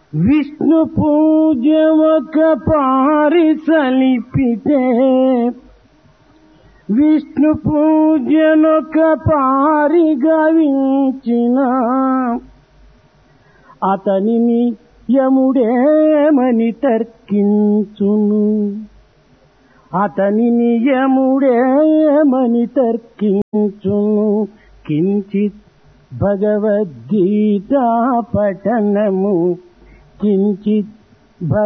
విష్ణు పూజమొక పారిసలిపితే విష్ణు పూజనొక పారి గవించిన అతనిని యముడేమని తర్కించును అతని నియముడేమని తర్కించును కించిత్ భగవద్గీత పఠనము కించిత్